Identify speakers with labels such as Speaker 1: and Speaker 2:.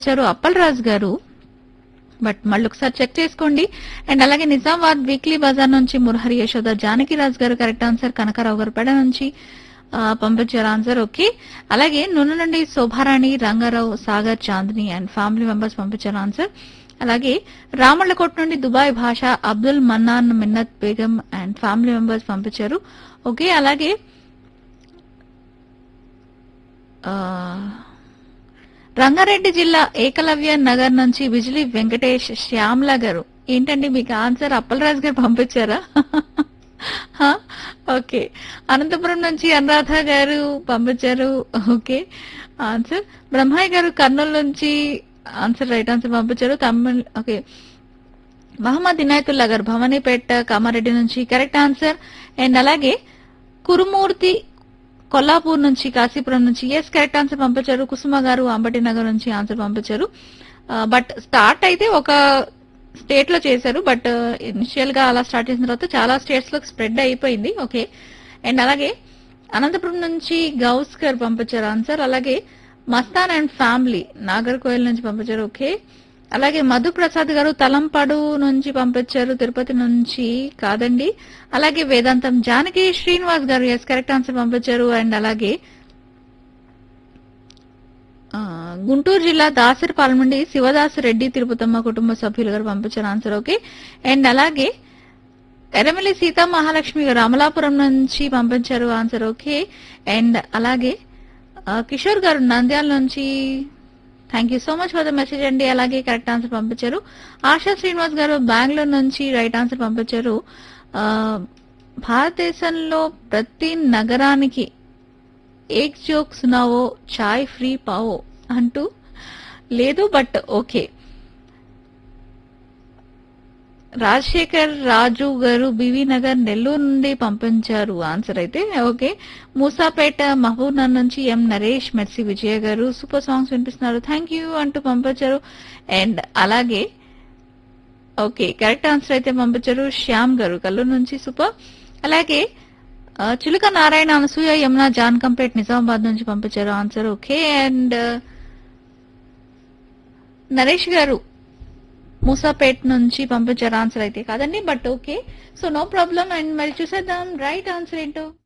Speaker 1: ఇచ్చారు అప్పలరాజు గారు బట్ మళ్ళీ ఒకసారి చెక్ చేసుకోండి అండ్ అలాగే నిజామాబాద్ వీక్లీ బజార్ నుంచి మురహరి యశోద జానకిరాజ్ గారు కరెక్ట్ ఆన్సర్ కనకారావు గారు పెడ నుంచి ఆ, పంపించారు ఆన్సర్ ఓకే అలాగే నూనె నుండి Shobharani Rangarao Sagar Chandini and family members పంపించారు ఆన్సర్ అలాగే రామళ్ళకోట నుండి Dubai Basha Abdul Mannan Minnat Begum and family members పంపించారు ఓకే అలాగే ఆ, రంగారెడ్డి జిల్లా ఏకలవ్య నగర్ నుంచి బిజిలీ వెంకటేష్ శ్యామ్ల గారు ఏంటండి మీకు ఆన్సర్ అప్పలరాజు గారు పంపించారా హా? ఓకే అనంతపురం నుంచి అనురాధ గారు పంపించారు ఓకే ఆన్సర్ బ్రహ్మయ్య గారు కర్నూలు నుంచి ఆన్సర్ రైట్ ఆన్సర్ పంపించారు తమిళ్ ఓకే మహమ్మద్ ఇనాయతుల్లా గారు భవానీపేట కామారెడ్డి నుంచి కరెక్ట్ ఆన్సర్ అండ్ అలాగే కురుమూర్తి కొల్లాపూర్ నుంచి కాశీపురం నుంచి ఎస్ కరెక్ట్ ఆన్సర్ పంపించారు కుసుమ గారు అంబటి నగర్ నుంచి ఆన్సర్ పంపించారు బట్ స్టార్ట్ అయితే ఒక స్టేట్ లో చేశారు బట్ ఇనిషియల్ గా అలా స్టార్ట్ చేసిన తర్వాత చాలా స్టేట్స్ లో స్ప్రెడ్ అయిపోయింది ఓకే అండ్ అలాగే అనంతపురం నుంచి గౌస్ గారు పంపించారు ఆన్సర్ అలాగే మస్తాన్ అండ్ ఫ్యామిలీ నాగర్కోయిల్ నుంచి పంపించారు ఓకే అలాగే మధు ప్రసాద్ గారు తలంపాడు నుంచి పంపించారు తిరుపతి నుంచి కాదండి అలాగే వేదాంతం జానకి శ్రీనివాస్ గారు ఎస్ కరెక్ట్ ఆన్సర్ పంపించారు అండ్ అలాగే ఆ, గుంటూరు జిల్లా దాసరిపాలెం నుండి శివదాసు రెడ్డి తిరుపతమ్మ కుటుంబ సభ్యులు గారు పంపించారు ఆన్సర్ ఓకే అండ్ అలాగే ఎరమల్లి సీతా మహాలక్ష్మి గారు అమలాపురం నుంచి పంపించారు ఆన్సర్ ఓకే అండ్ అలాగే ఆ, కిషోర్ గారు నంద్యాల నుంచి thank you so much for the message అండి అలాగే కరెక్ట్ ఆన్సర్ పంపించారు ఆశా శ్రీనివాస్ గారు బెంగళూరు నుంచి రైట్ ఆన్సర్ పంపించారు ఆ, భారతదేశంలో ప్రతి నగరానికి ఏక్ జోక్ సునావో చాయ్ ఫ్రీ పావో అంటూ లేదు బట్ ఓకే రాజశేఖర్ రాజు గారు బివి నగర్ నెల్లూరు నుండి పంపించారు ఆన్సర్ అయితే ఓకే మూసాపేట మహబూబ్ నగర్ నుంచి ఎం నరేష్ మెర్సీ విజయ గారు సూపర్ సాంగ్స్ వినిపిస్తున్నారు థ్యాంక్ యూ అంటూ పంపించారు అండ్ అలాగే ఓకే కరెక్ట్ ఆన్సర్ అయితే పంపించారు శ్యామ్ గారు కల్లూరు నుంచి సూపర్ అలాగే ఆ, చిలుక నారాయణ అనసూయ యమున జాన్ కంప్లీట్ నిజామాబాద్ నుంచి పంపించారు ఆన్సర్ ఓకే అండ్ నరేష్ గారు మూసాపేట్ నుంచి పంపించారు ఆన్సర్ అయితే కాదండి but okay so no problem and మరి చూసేద్దాం రైట్ ఆన్సర్ ఏంటో